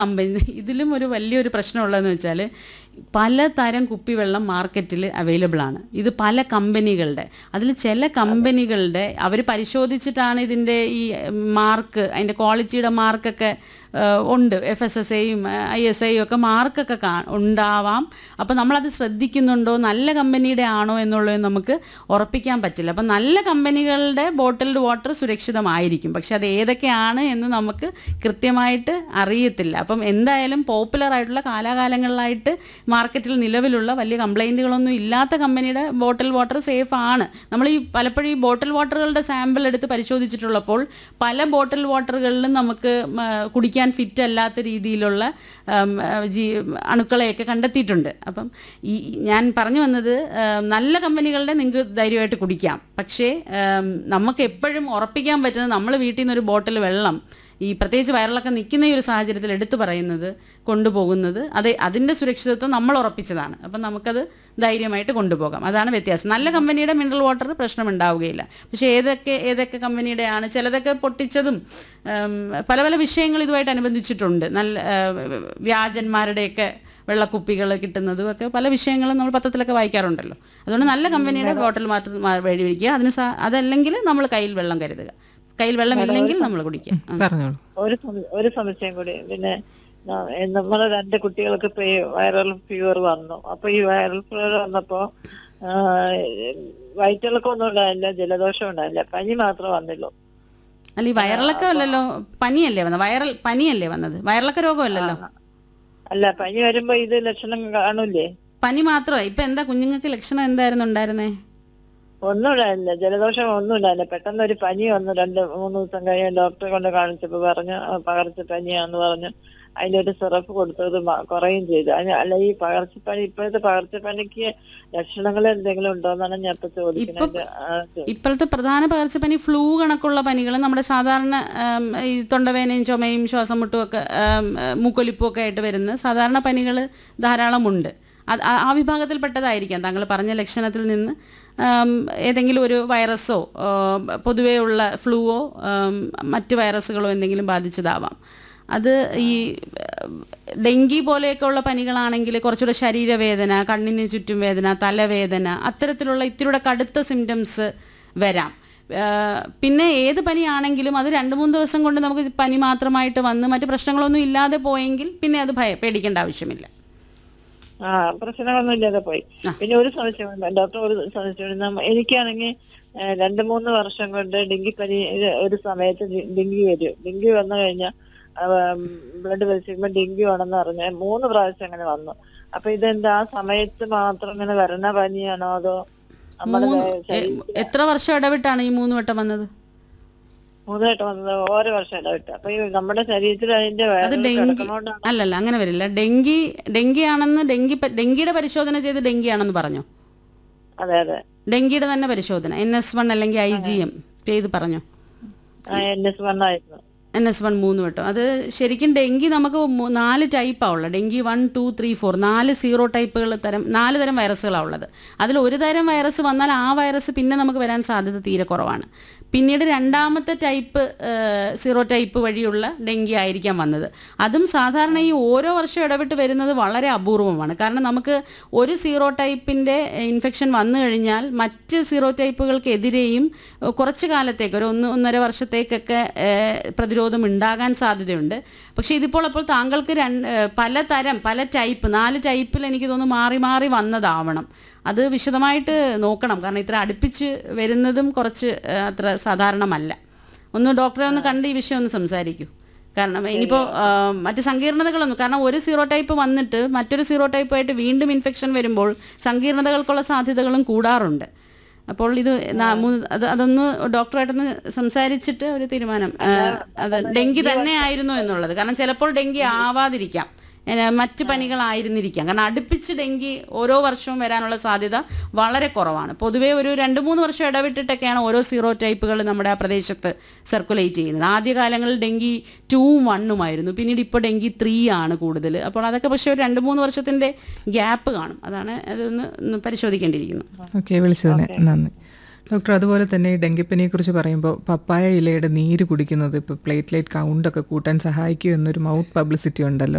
Company ഇതിലും ഒരു വലിയൊരു പ്രശ്നമുള്ളതെന്ന് വെച്ചാൽ പലതരം കുപ്പിവെള്ളം മാർക്കറ്റിൽ അവൈലബിൾ ആണ് ഇത് പല കമ്പനികളുടെ അതിൽ ചില കമ്പനികളുടെ അവർ പരിശോധിച്ചിട്ടാണ് ഇതിൻ്റെ ഈ മാർക്ക് അതിൻ്റെ ക്വാളിറ്റിയുടെ മാർക്കൊക്കെ ഉണ്ട് എഫ് എസ് എസ് എയും ഐ എസ് ഐയും ഒക്കെ മാർക്കൊക്കെ കാ ഉണ്ടാവാം അപ്പോൾ നമ്മളത് ശ്രദ്ധിക്കുന്നുണ്ടോ നല്ല കമ്പനിയുടെ ആണോ എന്നുള്ളത് നമുക്ക് ഉറപ്പിക്കാൻ പറ്റില്ല അപ്പം നല്ല കമ്പനികളുടെ ബോട്ടിൽഡ് വാട്ടർ സുരക്ഷിതമായിരിക്കും പക്ഷെ അത് ഏതൊക്കെയാണ് എന്ന് നമുക്ക് കൃത്യമായിട്ട് അറിയത്തില്ല അപ്പം എന്തായാലും പോപ്പുലർ ആയിട്ടുള്ള കാലാകാലങ്ങളിലായിട്ട് മാർക്കറ്റിൽ നിലവിലുള്ള വലിയ കംപ്ലൈൻറ്റുകളൊന്നും ഇല്ലാത്ത കമ്പനിയുടെ ബോട്ടിൽ വാട്ടർ സേഫ് ആണ് നമ്മൾ ഈ പലപ്പോഴും ഈ ബോട്ടിൽ വാട്ടറുകളുടെ സാമ്പിൾ എടുത്ത് പരിശോധിച്ചിട്ടുള്ളപ്പോൾ പല ബോട്ടിൽ വാട്ടറുകളിലും നമുക്ക് മ, കുടിക്കാൻ ഫിറ്റ് അല്ലാത്ത രീതിയിലുള്ള ഉം, ജീ അണുക്കളെയൊക്കെ കണ്ടെത്തിയിട്ടുണ്ട് അപ്പം ഈ ഞാൻ പറഞ്ഞു വന്നത് ഉം, നല്ല കമ്പനികളുടെ നിങ്ങൾക്ക് ധൈര്യമായിട്ട് കുടിക്കാം പക്ഷേ ഉം, നമുക്ക് എപ്പോഴും ഉറപ്പിക്കാൻ പറ്റുന്നത് നമ്മൾ വീട്ടിൽ നിന്ന് ഒരു ബോട്ടിൽ വെള്ളം ഈ പ്രത്യേകിച്ച് വയറിളക്കം നിൽക്കുന്ന ഈ ഒരു സാഹചര്യത്തിൽ എടുത്തു പറയുന്നത് കൊണ്ടുപോകുന്നത് അത് അതിൻ്റെ സുരക്ഷിതത്വം നമ്മൾ ഉറപ്പിച്ചതാണ് അപ്പം നമുക്കത് ധൈര്യമായിട്ട് കൊണ്ടുപോകാം അതാണ് വ്യത്യാസം നല്ല കമ്പനിയുടെ മിനറൽ വാട്ടർ പ്രശ്നം ഉണ്ടാവുകയില്ല പക്ഷേ ഏതൊക്കെ ഏതൊക്കെ കമ്പനിയുടെയാണ് ചിലതൊക്കെ പൊട്ടിച്ചതും ഉം, പല പല വിഷയങ്ങൾ ഇതുമായിട്ട് അനുബന്ധിച്ചിട്ടുണ്ട് നല്ല ആ, വ്യാജന്മാരുടെയൊക്കെ വെള്ളക്കുപ്പികൾ കിട്ടുന്നതും ഒക്കെ പല വിഷയങ്ങളും നമ്മൾ പത്രത്തിലൊക്കെ വായിക്കാറുണ്ടല്ലോ അതുകൊണ്ട് നല്ല കമ്പനിയുടെ ബോട്ടിൽ മാത്രം വഴി വയ്ക്കുക അതിന് സാ അതല്ലെങ്കിൽ നമ്മൾ കയ്യിൽ വെള്ളം കരുതുക കയ്യിൽ വെള്ളമില്ലെങ്കിൽ നമ്മൾ കുടിക്കുക ആ. പറഞ്ഞോളൂ ഒരു സം- ഒരു സംശയം കൂടി പിന്നെ ന- നമ്മളെ രണ്ട് കുട്ടികൾക്ക് ഇപ്പൊ ഈ വൈറൽ ഫീവർ വന്നു അപ്പൊ ഈ വൈറൽ ഫീവർ വന്നപ്പോ ആ, വയറ്റിളക്കമൊന്നും ഉണ്ടായില്ല ജലദോഷം ഉണ്ടായില്ല പനി മാത്രമേ വന്നുള്ളൂ അല്ല ഈ വയറിളക്കം അല്ലല്ലോ പനിയല്ലേ വന്നത് വൈറൽ പനിയല്ലേ വന്നത് വയറിളക്ക രോഗമല്ലല്ലോ അല്ല പനി വരുമ്പോ ഇത് ലക്ഷണം കാണൂലേ പനി മാത്രമേ ഇപ്പൊ എന്താ കുഞ്ഞുങ്ങൾക്ക് ലക്ഷണം എന്തായിരുന്നു ഉണ്ടായിരുന്നേ ഒന്നും ഉണ്ടായില്ല ജലദോഷം ഒന്നും ഉണ്ടായില്ല പെട്ടെന്ന് ഒരു പനി വന്നു രണ്ട് മൂന്ന് ദിവസം കഴിഞ്ഞ് ഡോക്ടറെ കൊണ്ട് കാണിച്ചപ്പോ പറഞ്ഞു ആ, പകർച്ചപ്പനിയാന്ന് പറഞ്ഞു അതിന്റെ ഒരു സിറപ്പ് കൊടുത്തത് മ- കുറയും ചെയ്തു അതിന് അല്ല ഈ പകർച്ചപ്പനി ഇപ്പോഴത്തെ പകർച്ചപ്പനിക്ക് ലക്ഷണങ്ങൾ എന്തെങ്കിലും ഉണ്ടോന്നാണ് ഞാൻ ഇപ്പൊ ചോദിക്കുന്നത് ആ, ചോ- ഇപ്പോഴത്തെ പ്രധാന പകർച്ചപ്പനി ഫ്ലൂ കണക്കുള്ള പനികൾ നമ്മുടെ സാധാരണ ആം, ഈ തൊണ്ടവേനയും ചുമയും ശ്വാസം മുട്ടും ഒക്കെ ആം, മൂക്കൊലിപ്പും ഒക്കെ ആയിട്ട് വരുന്ന സാധാരണ പനികൾ ധാരാളമുണ്ട് അത് ആ- ആ വിഭാഗത്തിൽപ്പെട്ടതായിരിക്കാം താങ്കൾ പറഞ്ഞ ലക്ഷണത്തിൽ നിന്ന് ആം, ഏതെങ്കിലും ഒരു വൈറസോ ആ, പൊതുവേ ഉള്ള ഫ്ലൂവോ ആം, മറ്റ് വൈറസുകളോ എന്തെങ്കിലും ബാധിച്ചതാവാം അത് ഈ ഉം, ഡെങ്കി പോലെയൊക്കെ ഉള്ള പനികളാണെങ്കിൽ കുറച്ചുകൂടെ ശരീരവേദന കണ്ണിന് ചുറ്റും വേദന തലവേദന അത്തരത്തിലുള്ള ഇത്തിരിയുടെ കടുത്ത സിംറ്റംസ് വരാം ആ, പിന്നെ ഏത് പനിയാണെങ്കിലും അത് രണ്ട് മൂന്ന് ദിവസം കൊണ്ട് നമുക്ക് പനി മാത്രമായിട്ട് വന്ന് മറ്റ് പ്രശ്നങ്ങളൊന്നും ഇല്ലാതെ പോയെങ്കിൽ പിന്നെ അത് ഭയ പേടിക്കേണ്ട ആവശ്യമില്ല ആ പ്രശ്നങ്ങളൊന്നും ഇല്ലാതെ പോയി പിന്നെ ഒരു സംശയം ഡോക്ടർ ഒരു സംശയം നമ്മ- എനിക്കാണെങ്കിൽ ഏഹ്, രണ്ട് മൂന്ന് വർഷം കൊണ്ട് ഡെങ്കിപ്പനി ഇത് ഒരു സമയത്ത് ഡി- ഡെങ്കി വരും ഡെങ്കി വന്നു കഴിഞ്ഞാൽ ബ്ലഡ് പരിശോധിക്കുമ്പോൾ ഡെങ്കി ആണെന്ന് പറഞ്ഞ് മൂന്ന് പ്രാവശ്യം അങ്ങനെ വന്നു അപ്പൊ ഇതെന്താ ആ സമയത്ത് മാത്രം ഇങ്ങനെ വരണ പനിയാണോ അതോ നമ്മുടെ മൂന്ന് ശരീരം എ- എത്ര വർഷം ഇടവിട്ടാണ് ഈ മൂന്ന് വട്ടം വന്നത് മൂന്നായിട്ട് വന്നത് ഓരോ വർഷം ഇടവിട്ട് അപ്പൊ ഈ നമ്മുടെ ശരീരത്തിൽ അതിന്റെ അത് വൈറസ് ഡെങ്കി കിടക്കുന്നോണ്ടാണ് അല്ലല്ല അങ്ങനെ വരില്ല ഡെങ്കി ഡെങ്കി ആണെന്ന് ഡെങ്കി പ- ഡെങ്കിയുടെ പരിശോധന ചെയ്ത് ഡെങ്കി ആണെന്ന് പറഞ്ഞോ അതെ അതെ ഡെങ്കിയുടെ തന്നെ പരിശോധന എൻ എസ് വൺ അല്ലെങ്കിൽ ഐ ജി എം ചെയ്ത് പറഞ്ഞോ എൻ എസ് വണ്ണായിരുന്നു എൻ എസ് വൺ മൂന്ന് വട്ടം അത് ശരിക്കും ഡെങ്കി നമുക്ക് മൂ- നാല് ടൈപ്പാണ് ഉള്ളത് dengue one two three four നാല് സീറോ ടൈപ്പുകൾ തരം നാല് തരം വൈറസുകളാണ് ഉള്ളത് അതിൽ ഒരു തരം വൈറസ് വന്നാൽ ആ വൈറസ് പിന്നെ നമുക്ക് വരാൻ സാധ്യത തീരെ കുറവാണ് പിന്നീട് രണ്ടാമത്തെ ടൈപ്പ് സീറോ ടൈപ്പ് വഴിയുള്ള ഡെങ്കി ആയിരിക്കാം വന്നത് അതും സാധാരണ ഈ ഓരോ വർഷം ഇടവിട്ട് വരുന്നത് വളരെ അപൂർവമാണ് കാരണം നമുക്ക് ഒരു സീറോ ടൈപ്പിൻ്റെ ഇൻഫെക്ഷൻ വന്നു കഴിഞ്ഞാൽ മറ്റ് സീറോ ടൈപ്പുകൾക്കെതിരെയും ഏഹ്, കുറച്ച് കാലത്തേക്ക് ഒരു ഒന്ന് ഒന്നര വർഷത്തേക്കൊക്കെ ഏഹ്, പ്രതിരോധം ഉണ്ടാകാൻ സാധ്യതയുണ്ട് പക്ഷേ ഇതിപ്പോൾ അപ്പോൾ താങ്കൾക്ക് രണ്ട് ഏഹ്, പലതരം പല ടൈപ്പ് നാല് ടൈപ്പിൽ എനിക്ക് തോന്നുന്നു മാറി മാറി വന്നതാവണം അത് വിശദമായിട്ട് നോക്കണം കാരണം ഇത്ര അടുപ്പിച്ച് വരുന്നതും കുറച്ച് ഏഹ്, അത്ര സാധാരണമല്ല ഒന്ന് ഡോക്ടറെ ഒന്ന് കണ്ട് ഈ വിഷയം ഒന്ന് സംസാരിക്കൂ കാരണം ഇനിയിപ്പോൾ മറ്റ് സങ്കീർണതകളൊന്നും കാരണം ഒരു സീറോ ടൈപ്പ് വന്നിട്ട് മറ്റൊരു സീറോ ടൈപ്പായിട്ട് വീണ്ടും ഇൻഫെക്ഷൻ വരുമ്പോൾ സങ്കീർണതകൾക്കുള്ള സാധ്യതകളും കൂടാറുണ്ട് അപ്പോൾ ഇത് നാ- മൂ- അത് അതൊന്ന് ഡോക്ടറായിട്ടൊന്ന് സംസാരിച്ചിട്ട് ഒരു തീരുമാനം ആ, അത് ഡെങ്കി തന്നെ ആയിരുന്നു എന്നുള്ളത് കാരണം ചിലപ്പോൾ ഡെങ്കി ആവാതിരിക്കാം ഏ, മറ്റ് പനികളായിരുന്നിരിക്കാം കാരണം അടുപ്പിച്ച് ഡെങ്കി ഓരോ വർഷവും വരാനുള്ള സാധ്യത വളരെ കുറവാണ് പൊതുവേ ഒരു രണ്ട് മൂന്ന് വർഷം ഇടവിട്ടിട്ടൊക്കെയാണ് ഓരോ സീറോ ടൈപ്പുകൾ നമ്മുടെ ആ പ്രദേശത്ത് സർക്കുലേറ്റ് ചെയ്യുന്നത് ആദ്യകാലങ്ങളിൽ ഡെങ്കി ടൂവും വണ്ണുമായിരുന്നു പിന്നീട് ഇപ്പോൾ ഡെങ്കി ത്രീ ആണ് കൂടുതൽ അപ്പോൾ അതൊക്കെ പക്ഷേ ഒരു രണ്ട് മൂന്ന് വർഷത്തിൻ്റെ ഗ്യാപ്പ് കാണും അതാണ് അതൊന്ന് ഒന്ന് പരിശോധിക്കേണ്ടിയിരിക്കുന്നു ഓക്കെ വിളിച്ചതിന് നന്ദി ഡോക്ടർ അതുപോലെ തന്നെ ഈ ഡെങ്കിപ്പനിയെ കുറിച്ച് പറയുമ്പോൾ പപ്പായ ഇലയുടെ നീര് കുടിക്കുന്നത് ഇപ്പോൾ പ്ലേറ്റ്ലേറ്റ് കൗണ്ടൊക്കെ കൂട്ടാൻ സഹായിക്കും എന്നൊരു മൗത്ത് പബ്ലിസിറ്റി ഉണ്ടല്ലോ